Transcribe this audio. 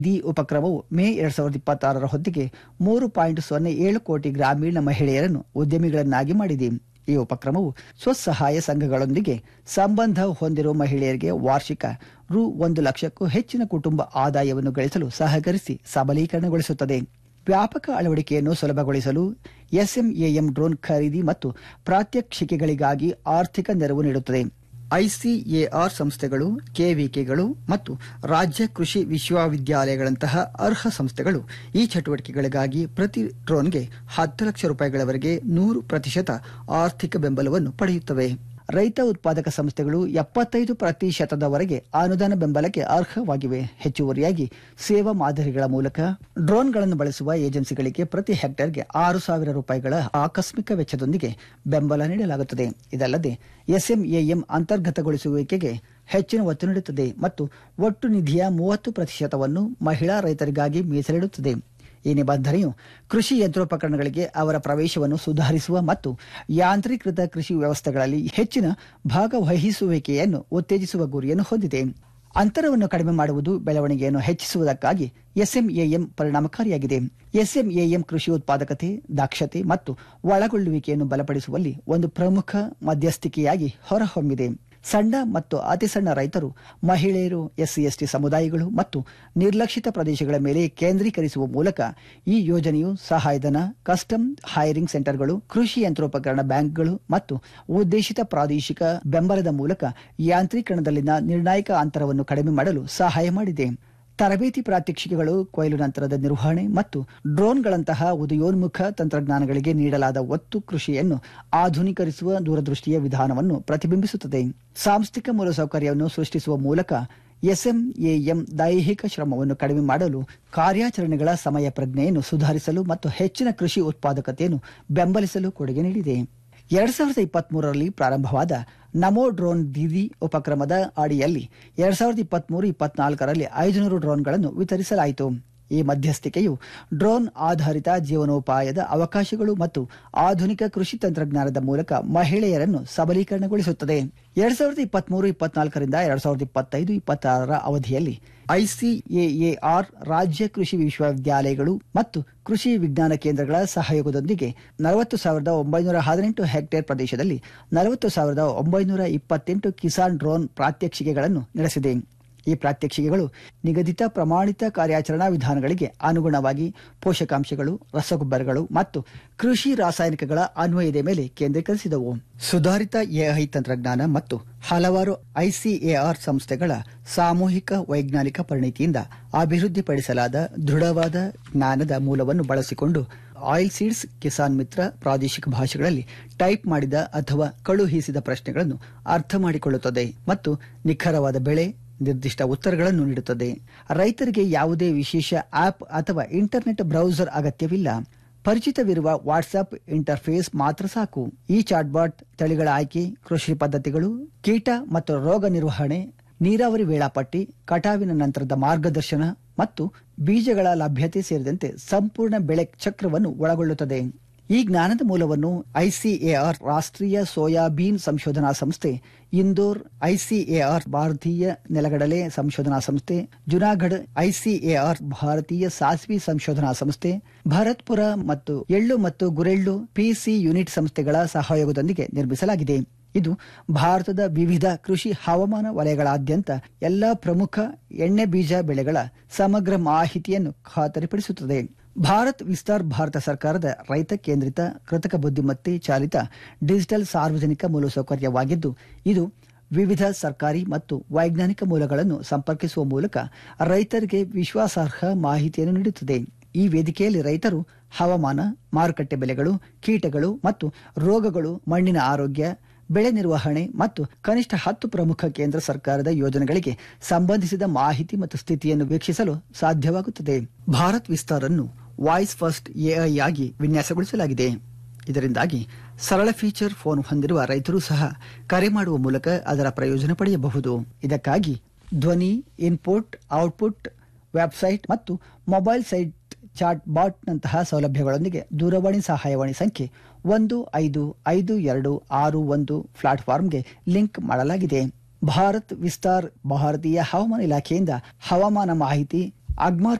the ಉಪಕ್ರಮವು May ಎರಡ್ ಸಾವಿರದ ಇಪ್ಪತ್ತಾರರ ಹೊತ್ತಿಗೆ ಮೂರು ಪಾಯಿಂಟ್ ಸೊನ್ನೆ ಏಳು ಕೋಟಿ ಗ್ರಾಮೀಣ ಮಹಿಳೆಯರನ್ನು ಉದ್ಯಮಿಗಳನ್ನಾಗಿ ಮಾಡಿದೆ ಈ ಉಪಕ್ರಮವು ಸ್ವಸಹಾಯ ಸಂಘಗಳೊಂದಿಗೆ ಸಂಬಂಧ ಹೊಂದಿರುವ ಮಹಿಳೆಯರಿಗೆ ವಾರ್ಷಿಕ ರು ಒಂದು ಲಕ್ಷಕ್ಕೂ ಹೆಚ್ಚಿನ ಕುಟುಂಬ ಆದಾಯವನ್ನು ಗಳಿಸಲು ಸಹಕರಿಸಿ ಸಬಲೀಕರಣಗೊಳಿಸುತ್ತದೆ ವ್ಯಾಪಕ ಅಳವಡಿಕೆಯನ್ನು ಸುಲಭಗೊಳಿಸಲು ಎಸ್ಎಂಎಎಂ ಡ್ರೋನ್ ಖರೀದಿ ಮತ್ತು ಪ್ರಾತ್ಯಕ್ಷಿಕೆಗಳಿಗಾಗಿ ಆರ್ಥಿಕ ನೆರವು ನೀಡುತ್ತದೆ ಐಸಿಎಆರ್ ಸಂಸ್ಥೆಗಳು ಕೆವಿಕೆಗಳು ಮತ್ತು ರಾಜ್ಯ ಕೃಷಿ ವಿಶ್ವವಿದ್ಯಾಲಯಗಳಂತಹ ಅರ್ಹ ಸಂಸ್ಥೆಗಳು ಈ ಚಟುವಟಿಕೆಗಳಿಗಾಗಿ ಪ್ರತಿ ಡ್ರೋನ್ಗೆ ಹತ್ತು ಲಕ್ಷ ರೂಪಾಯಿಗಳವರೆಗೆ ನೂರು ಪ್ರತಿಶತ ಆರ್ಥಿಕ ಬೆಂಬಲವನ್ನು ಪಡೆಯುತ್ತವೆ ರೈತ ಉತ್ಪಾದಕ ಸಂಸ್ಥೆಗಳು ಎಪ್ಪತ್ತೈದು ಪ್ರತಿಶತದವರೆಗೆ ಅನುದಾನ ಬೆಂಬಲಕ್ಕೆ ಅರ್ಹವಾಗಿವೆ ಹೆಚ್ಚುವರಿಯಾಗಿ ಸೇವಾ ಮಾದರಿಗಳ ಮೂಲಕ ಡ್ರೋನ್ಗಳನ್ನು ಬಳಸುವ ಏಜೆನ್ಸಿಗಳಿಗೆ ಪ್ರತಿ ಹೆಕ್ಟೇರ್ಗೆ ಆರು ಸಾವಿರ ರೂಪಾಯಿಗಳ ಆಕಸ್ಮಿಕ ವೆಚ್ಚದೊಂದಿಗೆ ಬೆಂಬಲ ನೀಡಲಾಗುತ್ತದೆ ಇದಲ್ಲದೆ ಎಸ್ಎಂಎಎಂ ಅಂತರ್ಗತಗೊಳಿಸುವಿಕೆಗೆ ಹೆಚ್ಚಿನ ಒತ್ತು ನೀಡುತ್ತದೆ ಮತ್ತು ಒಟ್ಟು ನಿಧಿಯ ಮೂವತ್ತು ಪ್ರತಿಶತವನ್ನು ಮಹಿಳಾ ರೈತರಿಗಾಗಿ ಮೀಸಲಿಡುತ್ತದೆ ಈ ನಿಬಂಧನೆಯು ಕೃಷಿ ಯಂತ್ರೋಪಕರಣಗಳಿಗೆ ಅವರ ಪ್ರವೇಶವನ್ನು ಸುಧಾರಿಸುವ ಮತ್ತು ಯಾಂತ್ರೀಕೃತ ಕೃಷಿ ವ್ಯವಸ್ಥೆಗಳಲ್ಲಿ ಹೆಚ್ಚಿನ ಭಾಗವಹಿಸುವಿಕೆಯನ್ನು ಉತ್ತೇಜಿಸುವ ಗುರಿಯನ್ನು ಹೊಂದಿದೆ ಅಂತರವನ್ನು ಕಡಿಮೆ ಮಾಡುವುದು ಬೆಳವಣಿಗೆಯನ್ನು ಹೆಚ್ಚಿಸುವುದಕ್ಕಾಗಿ ಎಸ್ಎಂಎಎಂ ಪರಿಣಾಮಕಾರಿಯಾಗಿದೆ ಎಸ್ಎಂಎಎಂ ಕೃಷಿ ಉತ್ಪಾದಕತೆ ದಕ್ಷತೆ ಮತ್ತು ಒಳಗೊಳ್ಳುವಿಕೆಯನ್ನು ಬಲಪಡಿಸುವಲ್ಲಿ ಒಂದು ಪ್ರಮುಖ ಮಧ್ಯಸ್ಥಿಕೆಯಾಗಿ ಹೊರಹೊಮ್ಮಿದೆ ಸಣ್ಣ ಮತ್ತು ಅತಿಸಣ್ಣ ರೈತರು ಮಹಿಳೆಯರು ಎಸ್ಸಿ ಎಸ್ಟಿ ಸಮುದಾಯಗಳು ಮತ್ತು ನಿರ್ಲಕ್ಷಿತ ಪ್ರದೇಶಗಳ ಮೇಲೆ ಕೇಂದ್ರೀಕರಿಸುವ ಮೂಲಕ ಈ ಯೋಜನೆಯು ಸಹಾಯಧನ ಕಸ್ಟಮ್ ಹೈರಿಂಗ್ ಸೆಂಟರ್ಗಳು ಕೃಷಿ ಯಂತ್ರೋಪಕರಣ ಬ್ಯಾಂಕ್ಗಳು ಮತ್ತು ಉದ್ದೇಶಿತ ಪ್ರಾದೇಶಿಕ ಬೆಂಬಲದ ಮೂಲಕ ಯಾಂತ್ರೀಕರಣದಲ್ಲಿನ ನಿರ್ಣಾಯಕ ಅಂತರವನ್ನು ಕಡಿಮೆ ಮಾಡಲು ಸಹಾಯ ಮಾಡಿದೆ ತರಬೇತಿ ಪ್ರಾತ್ಯಕ್ಷಿಕೆಗಳು ಕೊಯ್ಲು ನಂತರದ ನಿರ್ವಹಣೆ ಮತ್ತು ಡ್ರೋನ್ಗಳಂತಹ ಉದಯೋನ್ಮುಖ ತಂತ್ರಜ್ಞಾನಗಳಿಗೆ ನೀಡಲಾದ ಒತ್ತು ಕೃಷಿಯನ್ನು ಆಧುನೀಕರಿಸುವ ದೂರದೃಷ್ಟಿಯ ವಿಧಾನವನ್ನು ಪ್ರತಿಬಿಂಬಿಸುತ್ತದೆ ಸಾಂಸ್ಥಿಕ ಮೂಲಸೌಕರ್ಯವನ್ನು ಸೃಷ್ಟಿಸುವ ಮೂಲಕ ಎಸ್ಎಂಎಎಂ ದೈಹಿಕ ಶ್ರಮವನ್ನು ಕಡಿಮೆ ಮಾಡಲು ಕಾರ್ಯಾಚರಣೆಗಳ ಸಮಯ ಪ್ರಜ್ಞೆಯನ್ನು ಸುಧಾರಿಸಲು ಮತ್ತು ಹೆಚ್ಚಿನ ಕೃಷಿ ಉತ್ಪಾದಕತೆಯನ್ನು ಬೆಂಬಲಿಸಲು ಕೊಡುಗೆ ನೀಡಿದೆ ಎರಡ್ ಸಾವಿರದ ಇಪ್ಪತ್ಮೂರರಲ್ಲಿ ಪ್ರಾರಂಭವಾದ ನಮೋ ಡ್ರೋನ್ ದೀದಿ ಉಪಕ್ರಮದ ಅಡಿಯಲ್ಲಿ ಎರಡ್ ಸಾವಿರದ ಇಪ್ಪತ್ಮೂರು ಇಪ್ಪತ್ನಾಲ್ಕರಲ್ಲಿ ಐದುನೂರು ಡ್ರೋನ್ಗಳನ್ನು ವಿತರಿಸಲಾಯಿತು ಈ ಮಧ್ಯಸ್ಥಿಕೆಯು ಡ್ರೋನ್ ಆಧಾರಿತ ಜೀವನೋಪಾಯದ ಅವಕಾಶಗಳು ಮತ್ತು ಆಧುನಿಕ ಕೃಷಿ ತಂತ್ರಜ್ಞಾನದ ಮೂಲಕ ಮಹಿಳೆಯರನ್ನು ಸಬಲೀಕರಣಗೊಳಿಸುತ್ತದೆ ಎರಡ್ ಸಾವಿರದ ಇಪ್ಪತ್ಮೂರು ಇಪ್ಪತ್ನಾಲ್ಕರಿಂದ ಎರಡ್ ಸಾವಿರದ ಇಪ್ಪತ್ತೈದು ಇಪ್ಪತ್ತಾರರ ಅವಧಿಯಲ್ಲಿ ಐಸಿಎಎಆರ್ ರಾಜ್ಯ ಕೃಷಿ ವಿಶ್ವವಿದ್ಯಾಲಯಗಳು ಮತ್ತು ಕೃಷಿ ವಿಜ್ಞಾನ ಕೇಂದ್ರಗಳ ಸಹಯೋಗದೊಂದಿಗೆ ನಲವತ್ತು ಸಾವಿರದ ಒಂಬೈನೂರ ಹದಿನೆಂಟು ಹೆಕ್ಟೇರ್ ಪ್ರದೇಶದಲ್ಲಿ ನಲವತ್ತು ಸಾವಿರದ ಒಂಬೈನೂರ ಇಪ್ಪತ್ತೆಂಟು ಕಿಸಾನ್ ಡ್ರೋನ್ ಪ್ರಾತ್ಯಕ್ಷಿಕೆಗಳನ್ನು ನಡೆಸಿದೆ ಈ ಪ್ರಾತ್ಯಕ್ಷಿಕೆಗಳು ನಿಗದಿತ ಪ್ರಮಾಣಿತ ಕಾರ್ಯಾಚರಣಾ ವಿಧಾನಗಳಿಗೆ ಅನುಗುಣವಾಗಿ ಪೋಷಕಾಂಶಗಳು ರಸಗೊಬ್ಬರಗಳು ಮತ್ತು ಕೃಷಿ ರಾಸಾಯನಿಕಗಳ ಅನ್ವಯದ ಮೇಲೆ ಕೇಂದ್ರೀಕರಿಸಿದವು ಸುಧಾರಿತ ಎಐ ತಂತ್ರಜ್ಞಾನ ಮತ್ತು ಹಲವಾರು ಐಸಿಎಆರ್ ಸಂಸ್ಥೆಗಳ ಸಾಮೂಹಿಕ ವೈಜ್ಞಾನಿಕ ಪರಿಣಿತಿಯಿಂದ ಅಭಿವೃದ್ಧಿಪಡಿಸಲಾದ ದೃಢವಾದ ಜ್ಞಾನದ ಮೂಲವನ್ನು ಬಳಸಿಕೊಂಡು ಆಯಿಲ್ ಸೀಡ್ಸ್ ಕಿಸಾನ್ ಮಿತ್ರ ಪ್ರಾದೇಶಿಕ ಭಾಷೆಗಳಲ್ಲಿ ಟೈಪ್ ಮಾಡಿದ ಅಥವಾ ಕಳುಹಿಸಿದ ಪ್ರಶ್ನೆಗಳನ್ನು ಅರ್ಥ ಮಾಡಿಕೊಳ್ಳುತ್ತದೆ ಮತ್ತು ನಿಖರವಾದ ಬೆಳೆ ನಿರ್ದಿಷ್ಟ ಉತ್ತರಗಳನ್ನು ನೀಡುತ್ತದೆ ರೈತರಿಗೆ ಯಾವುದೇ ವಿಶೇಷ ಆಪ್ ಅಥವಾ ಇಂಟರ್ನೆಟ್ ಬ್ರೌಸರ್ ಅಗತ್ಯವಿಲ್ಲ ಪರಿಚಿತವಿರುವ ವಾಟ್ಸ್ಆಪ್ ಇಂಟರ್ಫೇಸ್ ಮಾತ್ರ ಸಾಕು ಈ ಚಾಟ್ಬಾಟ್ ತಳಿಗಳ ಆಯ್ಕೆ ಕೃಷಿ ಪದ್ಧತಿಗಳು ಕೀಟ ಮತ್ತು ರೋಗ ನಿರ್ವಹಣೆ ನೀರಾವರಿ ವೇಳಾಪಟ್ಟಿ ಕಟಾವಿನ ನಂತರದ ಮಾರ್ಗದರ್ಶನ ಮತ್ತು ಬೀಜಗಳ ಲಭ್ಯತೆ ಸೇರಿದಂತೆ ಸಂಪೂರ್ಣ ಬೆಳೆ ಚಕ್ರವನ್ನು ಒಳಗೊಳ್ಳುತ್ತದೆ ಈ ಜ್ಞಾನದ ಮೂಲವನ್ನು ಐಸಿಎಆರ್ ರಾಷ್ಟ್ರೀಯ ಸೋಯಾಬೀನ್ ಸಂಶೋಧನಾ ಸಂಸ್ಥೆ ಇಂದೋರ್ ಐಸಿಎಆರ್ ಭಾರತೀಯ ನೆಲಗಡಲೆ ಸಂಶೋಧನಾ ಸಂಸ್ಥೆ ಜುನಾಗಢ್ ಐಸಿಎಆರ್ ಭಾರತೀಯ ಸಾಸ್ವಿ ಸಂಶೋಧನಾ ಸಂಸ್ಥೆ ಭರತ್ಪುರ ಮತ್ತು ಎಳ್ಳು ಮತ್ತು ಗುರೆಳ್ಳು ಪಿಸಿ ಯೂನಿಟ್ ಸಂಸ್ಥೆಗಳ ಸಹಯೋಗದೊಂದಿಗೆ ನಿರ್ಮಿಸಲಾಗಿದೆ ಇದು ಭಾರತದ ವಿವಿಧ ಕೃಷಿ ಹವಾಮಾನ ವಲಯಗಳಾದ್ಯಂತ ಎಲ್ಲಾ ಪ್ರಮುಖ ಎಣ್ಣೆ ಬೀಜ ಬೆಳೆಗಳ ಸಮಗ್ರ ಮಾಹಿತಿಯನ್ನು ಖಾತರಿಪಡಿಸುತ್ತದೆ ಭಾರತ್ ವಿಸ್ತಾರ್ ಭಾರತ ಸರ್ಕಾರದ ರೈತ ಕೇಂದ್ರಿತ ಕೃತಕ ಬುದ್ಧಿಮತ್ತೆ ಚಾಲಿತ ಡಿಜಿಟಲ್ ಸಾರ್ವಜನಿಕ ಮೂಲಸೌಕರ್ಯವಾಗಿದ್ದು ಇದು ವಿವಿಧ ಸರ್ಕಾರಿ ಮತ್ತು ವೈಜ್ಞಾನಿಕ ಮೂಲಗಳನ್ನು ಸಂಪರ್ಕಿಸುವ ಮೂಲಕ ರೈತರಿಗೆ ವಿಶ್ವಾಸಾರ್ಹ ಮಾಹಿತಿಯನ್ನು ನೀಡುತ್ತದೆ ಈ ವೇದಿಕೆಯಲ್ಲಿ ರೈತರು ಹವಾಮಾನ ಮಾರುಕಟ್ಟೆ ಬೆಲೆಗಳು ಕೀಟಗಳು ಮತ್ತು ರೋಗಗಳು ಮಣ್ಣಿನ ಆರೋಗ್ಯ ಬೆಳೆ ನಿರ್ವಹಣೆ ಮತ್ತು ಕನಿಷ್ಠ ಹತ್ತು ಪ್ರಮುಖ ಕೇಂದ್ರ ಸರ್ಕಾರದ ಯೋಜನೆಗಳಿಗೆ ಸಂಬಂಧಿಸಿದ ಮಾಹಿತಿ ಮತ್ತು ಸ್ಥಿತಿಯನ್ನು ವೀಕ್ಷಿಸಲು ಸಾಧ್ಯವಾಗುತ್ತದೆ ಭಾರತ್ ವಿಸ್ತಾರ್ ಅನ್ನು ವಾಯ್ಸ್ ಫಸ್ಟ್ ಎಐ ಆಗಿ ವಿನ್ಯಾಸಗೊಳಿಸಲಾಗಿದೆ ಇದರಿಂದಾಗಿ ಸರಳ ಫೀಚರ್ ಫೋನ್ ಹೊಂದಿರುವ ರೈತರು ಸಹ ಕರೆ ಮಾಡುವ ಮೂಲಕ ಅದರ ಪ್ರಯೋಜನ ಪಡೆಯಬಹುದು ಇದಕ್ಕಾಗಿ ಧ್ವನಿ ಇನ್ಪುಟ್ ಔಟ್ಪುಟ್ ವೆಬ್ಸೈಟ್ ಮತ್ತು ಮೊಬೈಲ್ ಸೈಟ್ ಚಾಟ್ ಬಾಟ್ನಂತಹ ಸೌಲಭ್ಯಗಳೊಂದಿಗೆ ದೂರವಾಣಿ ಸಹಾಯವಾಣಿ ಸಂಖ್ಯೆ ಒಂದು ಐದು ಐದು ಎರಡು ಆರು ಒಂದು ಪ್ಲಾಟ್ಫಾರ್ಮ್ಗೆ ಲಿಂಕ್ ಮಾಡಲಾಗಿದೆ ಭಾರತ್ ವಿಸ್ತಾರ್ ಭಾರತೀಯ ಹವಾಮಾನ ಇಲಾಖೆಯಿಂದ ಹವಾಮಾನ ಮಾಹಿತಿ ಅಗ್ಮಾರ್